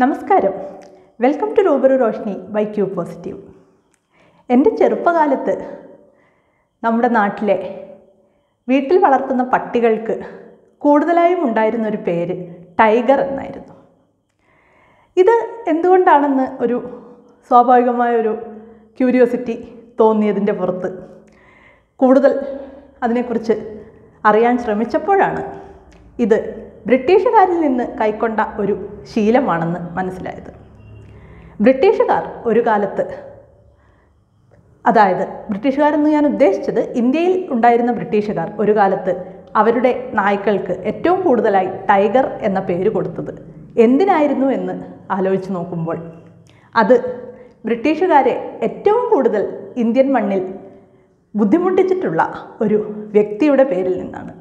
നമസ്കാരം welcome to Rubaru Roshni by Q positive എൻ്റെ ചെറുപ്പകാലത്ത് നമ്മുടെ നാട്ടിലെ വീട്ടിൽ വളർത്തുന്ന പട്ടികൾക്ക് കൂടുതലായും ഉണ്ടായിരുന്ന ഒരു പേര് ടൈഗർ എന്നായിരുന്നു ഇത് എന്തുകൊണ്ടാണെന്ന് ഒരു സ്വാഭാവികമായ ഒരു ക്യൂരിയോസിറ്റി തോന്നിയതിൻ്റെ പുറത്ത് കൂടുതൽ അതിനെക്കുറിച്ച് അറിയാൻ ശ്രമിച്ചപ്പോഴാണ് ഇത് ബ്രിട്ടീഷുകാരിൽ നിന്ന് കൈക്കൊണ്ട ഒരു ശീലമാണെന്ന് മനസ്സിലായത് ബ്രിട്ടീഷുകാർ ഒരു കാലത്ത് അതായത് ബ്രിട്ടീഷുകാരെന്ന് ഞാൻ ഉദ്ദേശിച്ചത് ഇന്ത്യയിൽ ഉണ്ടായിരുന്ന ബ്രിട്ടീഷുകാർ ഒരു കാലത്ത് അവരുടെ നായ്ക്കൾക്ക് ഏറ്റവും കൂടുതലായി ടൈഗർ എന്ന പേര് കൊടുത്തത് എന്തിനായിരുന്നു എന്ന് ആലോചിച്ച് നോക്കുമ്പോൾ അത് ബ്രിട്ടീഷുകാരെ ഏറ്റവും കൂടുതൽ ഇന്ത്യൻ മണ്ണിൽ ബുദ്ധിമുട്ടിച്ചിട്ടുള്ള ഒരു വ്യക്തിയുടെ പേരിൽ നിന്നാണ്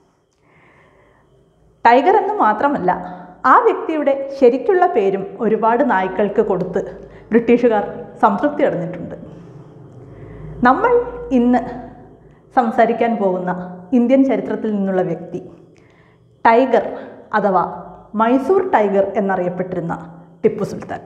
ടൈഗർ എന്ന് മാത്രമല്ല ആ വ്യക്തിയുടെ ശരിക്കുള്ള പേരും ഒരുപാട് നായ്ക്കൾക്ക് കൊടുത്ത് ബ്രിട്ടീഷുകാർ സംതൃപ്തി അടഞ്ഞിട്ടുണ്ട് നമ്മൾ ഇന്ന് സംസാരിക്കാൻ പോകുന്ന ഇന്ത്യൻ ചരിത്രത്തിൽ നിന്നുള്ള വ്യക്തി ടൈഗർ അഥവാ മൈസൂർ ടൈഗർ എന്നറിയപ്പെട്ടിരുന്ന ടിപ്പു സുൽത്താൻ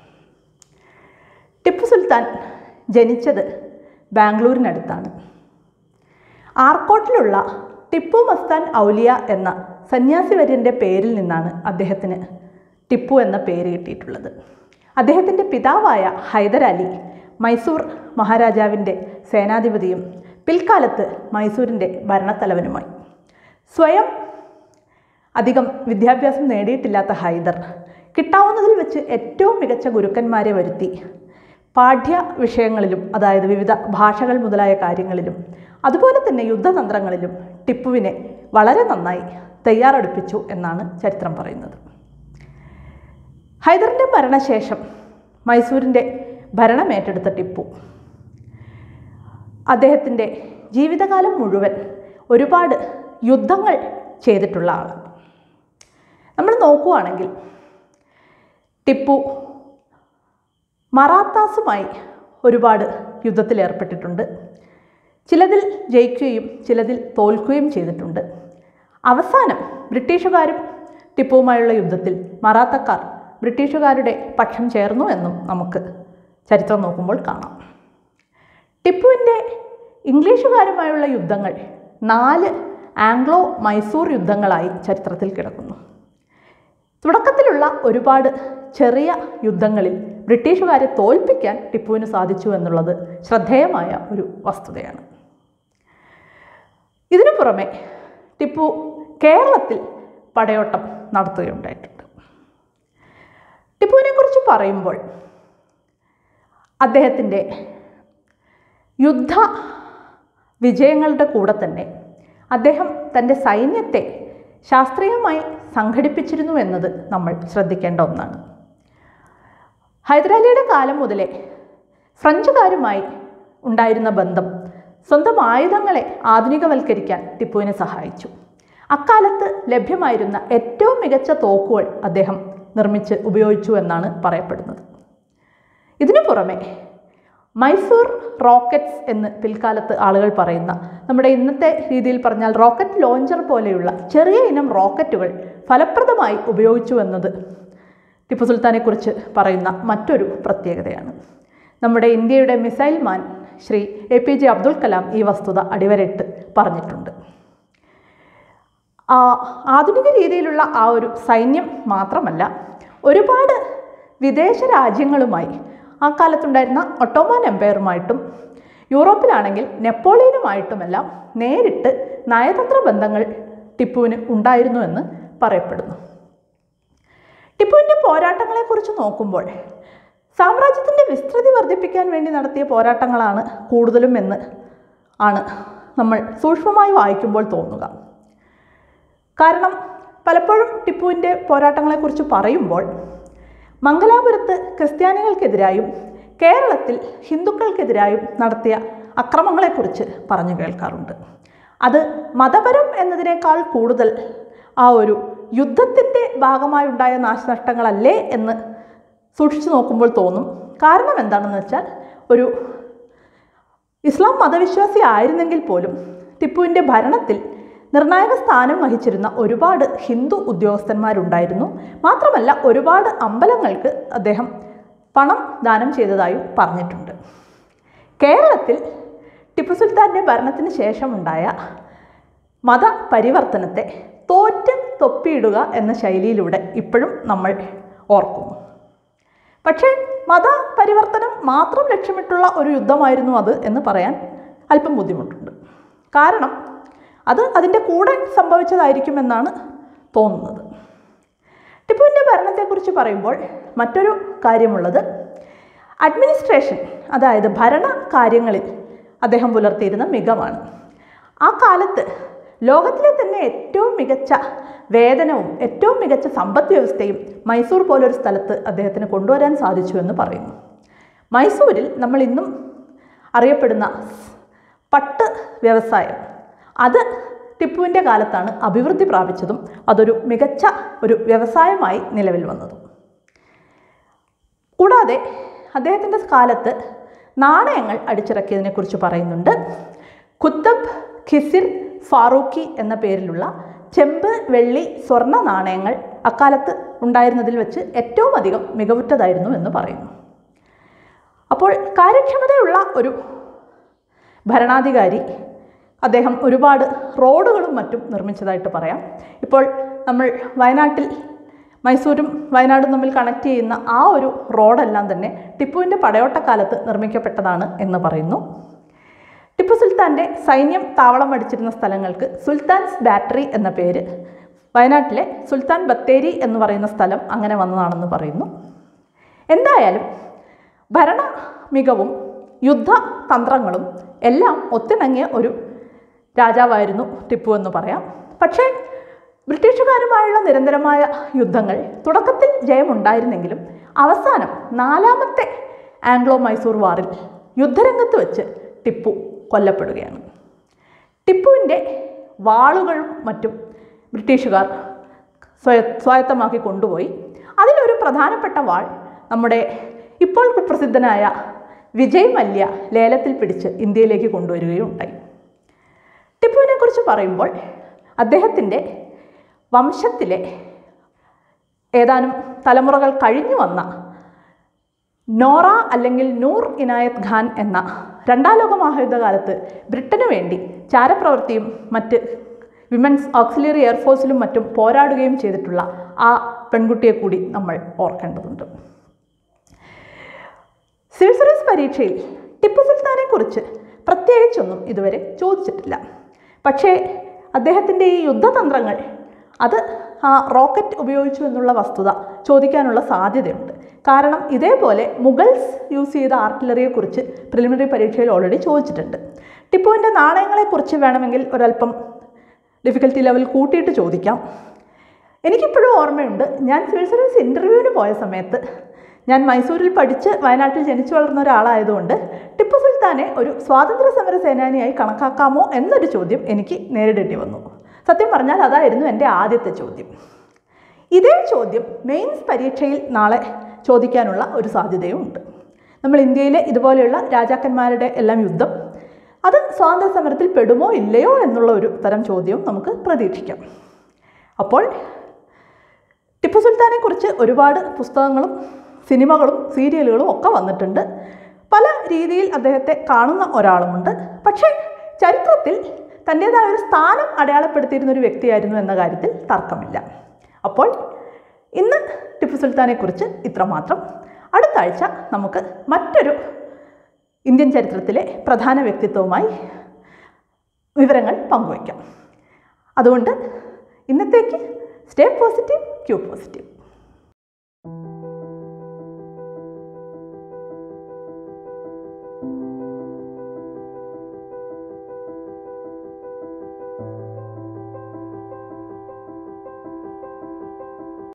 ടിപ്പു സുൽത്താൻ ജനിച്ചത് ബാംഗ്ലൂരിനടുത്താണ് ആർക്കോട്ടിലുള്ള ടിപ്പു മസ്താൻ ഔലിയ എന്ന സന്യാസി വര്യൻ്റെ പേരിൽ നിന്നാണ് അദ്ദേഹത്തിന് ടിപ്പു എന്ന പേര് കിട്ടിയിട്ടുള്ളത് അദ്ദേഹത്തിൻ്റെ പിതാവായ ഹൈദരാലി മൈസൂർ മഹാരാജാവിൻ്റെ സേനാധിപതിയും പിൽക്കാലത്ത് മൈസൂരിൻ്റെ ഭരണത്തലവനുമായി സ്വയം അധികം വിദ്യാഭ്യാസം നേടിയിട്ടില്ലാത്ത ഹൈദർ കിട്ടാവുന്നതിൽ വെച്ച് ഏറ്റവും മികച്ച ഗുരുക്കന്മാരെ വരുത്തി പാഠ്യ വിഷയങ്ങളിലും അതായത് വിവിധ ഭാഷകൾ മുതലായ കാര്യങ്ങളിലും അതുപോലെ തന്നെ യുദ്ധതന്ത്രങ്ങളിലും ടിപ്പുവിനെ വളരെ നന്നായി തയ്യാറെടുപ്പിച്ചു എന്നാണ് ചരിത്രം പറയുന്നത് ഹൈദറിൻ്റെ മരണശേഷം മൈസൂരിൻ്റെ ഭരണമേറ്റെടുത്ത ടിപ്പു അദ്ദേഹത്തിൻ്റെ ജീവിതകാലം മുഴുവൻ ഒരുപാട് യുദ്ധങ്ങൾ ചെയ്തിട്ടുള്ള ആളാണ് നമ്മൾ നോക്കുകയാണെങ്കിൽ ടിപ്പു മറാത്താസുമായി ഒരുപാട് യുദ്ധത്തിൽ ഏർപ്പെട്ടിട്ടുണ്ട് ചിലതിൽ ജയിക്കുകയും ചിലതിൽ തോൽക്കുകയും ചെയ്തിട്ടുണ്ട് അവസാനം ബ്രിട്ടീഷുകാരും ടിപ്പുവുമായുള്ള യുദ്ധത്തിൽ മറാത്തക്കാർ ബ്രിട്ടീഷുകാരുടെ പക്ഷം ചേർന്നു എന്നും നമുക്ക് ചരിത്രം നോക്കുമ്പോൾ കാണാം ടിപ്പുവിൻ്റെ ഇംഗ്ലീഷുകാരുമായുള്ള യുദ്ധങ്ങൾ നാല് ആംഗ്ലോ മൈസൂർ യുദ്ധങ്ങളായി ചരിത്രത്തിൽ കിടക്കുന്നു തുടക്കത്തിലുള്ള ഒരുപാട് ചെറിയ യുദ്ധങ്ങളിൽ ബ്രിട്ടീഷുകാരെ തോൽപ്പിക്കാൻ ടിപ്പുവിന് സാധിച്ചു എന്നുള്ളത് ശ്രദ്ധേയമായ ഒരു വസ്തുതയാണ് ഇതിനു പുറമെ ടിപ്പു കേരളത്തിൽ പടയോട്ടം നടത്തുകയുണ്ടായിട്ടുണ്ട് ടിപ്പുവിനെ കുറിച്ച് പറയുമ്പോൾ അദ്ദേഹത്തിൻ്റെ യുദ്ധ വിജയങ്ങളുടെ കൂടെ തന്നെ അദ്ദേഹം തൻ്റെ സൈന്യത്തെ ശാസ്ത്രീയമായി സംഘടിപ്പിച്ചിരുന്നു എന്നത് നമ്മൾ ശ്രദ്ധിക്കേണ്ട ഒന്നാണ് ഹൈദരാലിയുടെ കാലം മുതലേ ഫ്രഞ്ചുകാരുമായി ഉണ്ടായിരുന്ന ബന്ധം സ്വന്തം ആയുധങ്ങളെ ആധുനികവൽക്കരിക്കാൻ ടിപ്പുവിനെ സഹായിച്ചു അക്കാലത്ത് ലഭ്യമായിരുന്ന ഏറ്റവും മികച്ച തോക്കുകൾ അദ്ദേഹം നിർമ്മിച്ച് ഉപയോഗിച്ചു എന്നാണ് പറയപ്പെടുന്നത് ഇതിനു പുറമെ മൈസൂർ റോക്കറ്റ്സ് എന്ന് പിൽക്കാലത്ത് ആളുകൾ പറയുന്ന നമ്മുടെ ഇന്നത്തെ രീതിയിൽ പറഞ്ഞാൽ റോക്കറ്റ് ലോഞ്ചർ പോലെയുള്ള ചെറിയ ഇനം റോക്കറ്റുകൾ ഫലപ്രദമായി ഉപയോഗിച്ചു എന്നത് ടിപ്പു സുൽത്താനെക്കുറിച്ച് പറയുന്ന മറ്റൊരു പ്രത്യേകതയാണ് നമ്മുടെ ഇന്ത്യയുടെ missile man Shri A P J Abdul Kalam ഈ വസ്തുത അടിവരയിട്ട് പറഞ്ഞിട്ടുണ്ട് ആധുനിക രീതിയിലുള്ള ആ ഒരു സൈന്യം മാത്രമല്ല ഒരുപാട് വിദേശ രാജ്യങ്ങളുമായി ആ കാലത്തുണ്ടായിരുന്ന ഒട്ടോമാൻ എംപയറുമായിട്ടും യൂറോപ്പിലാണെങ്കിൽ നെപ്പോളിയനുമായിട്ടുമെല്ലാം നേരിട്ട് നയതന്ത്ര ബന്ധങ്ങൾ ടിപ്പുവിന് ഉണ്ടായിരുന്നു എന്ന് പറയപ്പെടുന്നു ടിപ്പുവിൻ്റെ പോരാട്ടങ്ങളെക്കുറിച്ച് നോക്കുമ്പോൾ സാമ്രാജ്യത്തിൻ്റെ വിസ്തൃതി വർദ്ധിപ്പിക്കാൻ വേണ്ടി നടത്തിയ പോരാട്ടങ്ങളാണ് കൂടുതലും എന്ന് ആണ് നമ്മൾ സൂക്ഷ്മമായി വായിക്കുമ്പോൾ തോന്നുക കാരണം പലപ്പോഴും ടിപ്പുവിൻ്റെ പോരാട്ടങ്ങളെക്കുറിച്ച് പറയുമ്പോൾ മംഗലാപുരത്ത് ക്രിസ്ത്യാനികൾക്കെതിരായും കേരളത്തിൽ ഹിന്ദുക്കൾക്കെതിരായും നടത്തിയ അക്രമങ്ങളെക്കുറിച്ച് പറഞ്ഞു കേൾക്കാറുണ്ട് അത് മതപരം എന്നതിനേക്കാൾ കൂടുതൽ ആ ഒരു യുദ്ധത്തിൻ്റെ ഭാഗമായുണ്ടായ നാശനഷ്ടങ്ങളല്ലേ എന്ന് സൂക്ഷിച്ചു നോക്കുമ്പോൾ തോന്നും കാരണം എന്താണെന്ന് വെച്ചാൽ ഒരു ഇസ്ലാം മതവിശ്വാസി ആയിരുന്നെങ്കിൽ പോലും ടിപ്പുവിൻ്റെ ഭരണത്തിൽ നിർണായക സ്ഥാനം വഹിച്ചിരുന്ന ഒരുപാട് ഹിന്ദു ഉദ്യോഗസ്ഥന്മാരുണ്ടായിരുന്നു മാത്രമല്ല ഒരുപാട് അമ്പലങ്ങൾക്ക് അദ്ദേഹം പണം ദാനം ചെയ്തതായും പറഞ്ഞിട്ടുണ്ട് കേരളത്തിൽ ടിപ്പു സുൽത്താൻ്റെ ഭരണത്തിന് ശേഷമുണ്ടായ മതപരിവർത്തനത്തെ തോറ്റ് തൊപ്പിയിടുക എന്ന ശൈലിയിലൂടെ ഇപ്പോഴും നമ്മൾ ഓർക്കുന്നു പക്ഷേ മതപരിവർത്തനം മാത്രം ലക്ഷ്യമിട്ടുള്ള ഒരു യുദ്ധമായിരുന്നു അത് എന്ന് പറയാൻ അല്പം ബുദ്ധിമുട്ടുണ്ട് കാരണം അത് അതിൻ്റെ കൂടെ സംഭവിച്ചതായിരിക്കുമെന്നാണ് തോന്നുന്നത് ടിപ്പുവിൻ്റെ ഭരണത്തെക്കുറിച്ച് പറയുമ്പോൾ മറ്റൊരു കാര്യമുള്ളത് അഡ്മിനിസ്ട്രേഷൻ അതായത് ഭരണ കാര്യങ്ങളിൽ അദ്ദേഹം പുലർത്തിയിരുന്ന മികവാണ് ആ കാലത്ത് ലോകത്തിലെ തന്നെ ഏറ്റവും മികച്ച വേതനവും ഏറ്റവും മികച്ച സമ്പദ് വ്യവസ്ഥയും മൈസൂർ പോലൊരു സ്ഥലത്ത് അദ്ദേഹത്തിന് കൊണ്ടുവരാൻ സാധിച്ചു എന്ന് പറയുന്നു മൈസൂരിൽ നമ്മൾ ഇന്നും അറിയപ്പെടുന്ന പട്ട് വ്യവസായം അത് ടിപ്പുവിൻ്റെ കാലത്താണ് അഭിവൃദ്ധി പ്രാപിച്ചതും അതൊരു മികച്ച ഒരു വ്യവസായമായി നിലവിൽ വന്നതും കൂടാതെ അദ്ദേഹത്തിൻ്റെ കാലത്ത് നാണയങ്ങൾ അടിച്ചിറക്കിയതിനെക്കുറിച്ച് പറയുന്നുണ്ട് ഖുത്തബ് ഖിസിർ ഫാറൂഖി എന്ന പേരിലുള്ള ചെമ്പ് വെള്ളി സ്വർണ്ണ നാണയങ്ങൾ അക്കാലത്ത് ഉണ്ടായിരുന്നതിൽ വെച്ച് ഏറ്റവും അധികം മികവുറ്റതായിരുന്നു എന്ന് പറയുന്നു അപ്പോൾ കാര്യക്ഷമതയുള്ള ഒരു ഭരണാധികാരി അദ്ദേഹം ഒരുപാട് റോഡുകളും മറ്റും നിർമ്മിച്ചതായിട്ട് പറയാം ഇപ്പോൾ നമ്മൾ വയനാട്ടിൽ മൈസൂരും വയനാടും തമ്മിൽ കണക്ട് ചെയ്യുന്ന ആ ഒരു റോഡെല്ലാം തന്നെ ടിപ്പുവിൻ്റെ പടയോട്ടക്കാലത്ത് നിർമ്മിക്കപ്പെട്ടതാണ് എന്ന് പറയുന്നു ടിപ്പു സുൽത്താൻ്റെ സൈന്യം താവളം അടിച്ചിരുന്ന സ്ഥലങ്ങൾക്ക് സുൽത്താൻസ് ബാറ്ററി എന്ന പേര് വയനാട്ടിലെ സുൽത്താൻ ബത്തേരി എന്ന് പറയുന്ന സ്ഥലം അങ്ങനെ വന്നതാണെന്ന് പറയുന്നു എന്തായാലും ഭരണ മികവും യുദ്ധ തന്ത്രങ്ങളും എല്ലാം ഒത്തിണങ്ങിയ ഒരു രാജാവായിരുന്നു ടിപ്പു എന്ന് പറയാം പക്ഷേ ബ്രിട്ടീഷുകാരുമായുള്ള നിരന്തരമായ യുദ്ധങ്ങൾ തുടക്കത്തിൽ ജയമുണ്ടായിരുന്നെങ്കിലും അവസാനം നാലാമത്തെ ആംഗ്ലോ മൈസൂർ വാറിൽ യുദ്ധരംഗത്ത് വെച്ച് ടിപ്പു കൊല്ലപ്പെടുകയാണ് ടിപ്പുവിൻ്റെ വാളുകളും മറ്റും ബ്രിട്ടീഷുകാർ സ്വയ സ്വായത്തമാക്കി കൊണ്ടുപോയി അതിലൊരു പ്രധാനപ്പെട്ട വാൾ നമ്മുടെ ഇപ്പോൾ കുപ്രസിദ്ധനായ വിജയ് മല്യ ലേലത്തിൽ പിടിച്ച് ഇന്ത്യയിലേക്ക് കൊണ്ടുവരികയുണ്ടായി ടിപ്പുവിനെ കുറിച്ച് പറയുമ്പോൾ അദ്ദേഹത്തിൻ്റെ വംശത്തിലെ ഏതാനും തലമുറകൾ കഴിഞ്ഞു വന്ന നോറ അല്ലെങ്കിൽ നൂർ ഇനായത് ഖാൻ എന്ന രണ്ടാം ലോക മഹായുദ്ധകാലത്ത് ബ്രിട്ടന് വേണ്ടി ചാരപ്രവൃത്തിയും മറ്റ് വിമൻസ് ഓക്സിലറി എയർഫോഴ്സിലും മറ്റും പോരാടുകയും ചെയ്തിട്ടുള്ള ആ പെൺകുട്ടിയെ കൂടി നമ്മൾ ഓർക്കേണ്ടതുണ്ട് സിവിൽ സർവീസ് പരീക്ഷയിൽ ടിപ്പു സുൽത്താനെ കുറിച്ച് പ്രത്യേകിച്ചൊന്നും ഇതുവരെ ചോദിച്ചിട്ടില്ല പക്ഷേ അദ്ദേഹത്തിൻ്റെ ഈ യുദ്ധതന്ത്രങ്ങൾ അത് ആ റോക്കറ്റ് ഉപയോഗിച്ചു എന്നുള്ള വസ്തുത ചോദിക്കാനുള്ള സാധ്യതയുണ്ട് കാരണം ഇതേപോലെ മുഗൾസ് യൂസ് ചെയ്ത ആർട്ടിലറിയെക്കുറിച്ച് പ്രിലിമിനറി പരീക്ഷയിൽ ഓൾറെഡി ചോദിച്ചിട്ടുണ്ട് ടിപ്പുവിൻ്റെ നാണയങ്ങളെക്കുറിച്ച് വേണമെങ്കിൽ ഒരല്പം ഡിഫിക്കൽറ്റി ലെവൽ കൂട്ടിയിട്ട് ചോദിക്കാം എനിക്കിപ്പോഴും ഓർമ്മയുണ്ട് ഞാൻ സിവിൽ സർവീസ് ഇൻ്റർവ്യൂവിന് പോയ സമയത്ത് ഞാൻ മൈസൂരിൽ പഠിച്ച് വയനാട്ടിൽ ജനിച്ചു വളർന്ന ഒരാളായതുകൊണ്ട് ടിപ്പു സുൽത്താനെ ഒരു സ്വാതന്ത്ര്യ സമര സേനാനിയായി കണക്കാക്കാമോ എന്നൊരു ചോദ്യം എനിക്ക് നേരിടേണ്ടി വന്നു സത്യം പറഞ്ഞാൽ അതായിരുന്നു എൻ്റെ ആദ്യത്തെ ചോദ്യം ഇതേ ചോദ്യം മെയിൻസ് പരീക്ഷയിൽ നാളെ ചോദിക്കാനുള്ള ഒരു സാധ്യതയും ഉണ്ട് നമ്മൾ ഇന്ത്യയിലെ ഇതുപോലെയുള്ള രാജാക്കന്മാരുടെ എല്ലാം യുദ്ധം അത് സ്വാതന്ത്ര്യ സമരത്തിൽ പെടുമോ ഇല്ലയോ എന്നുള്ള ഒരു തരം ചോദ്യവും നമുക്ക് പ്രതീക്ഷിക്കാം അപ്പോൾ ടിപ്പു സുൽത്താനെ കുറിച്ച് ഒരുപാട് പുസ്തകങ്ങളും സിനിമകളും സീരിയലുകളും ഒക്കെ വന്നിട്ടുണ്ട് പല രീതിയിൽ അദ്ദേഹത്തെ കാണുന്ന ഒരാളുമുണ്ട് പക്ഷേ ചരിത്രത്തിൽ തൻ്റേതായ ഒരു സ്ഥാനം അടയാളപ്പെടുത്തിയിരുന്ന ഒരു വ്യക്തിയായിരുന്നു എന്ന കാര്യത്തിൽ തർക്കമില്ല അപ്പോൾ ഇന്ന് ടിപ്പു സുൽത്താനെക്കുറിച്ച് ഇത്രമാത്രം അടുത്ത ആഴ്ച നമുക്ക് മറ്റൊരു ഇന്ത്യൻ ചരിത്രത്തിലെ പ്രധാന വ്യക്തിത്വവുമായി വിവരങ്ങൾ പങ്കുവയ്ക്കാം അതുകൊണ്ട് ഇന്നത്തേക്ക് സ്റ്റേ പോസിറ്റീവ് ക്യൂ പോസിറ്റീവ്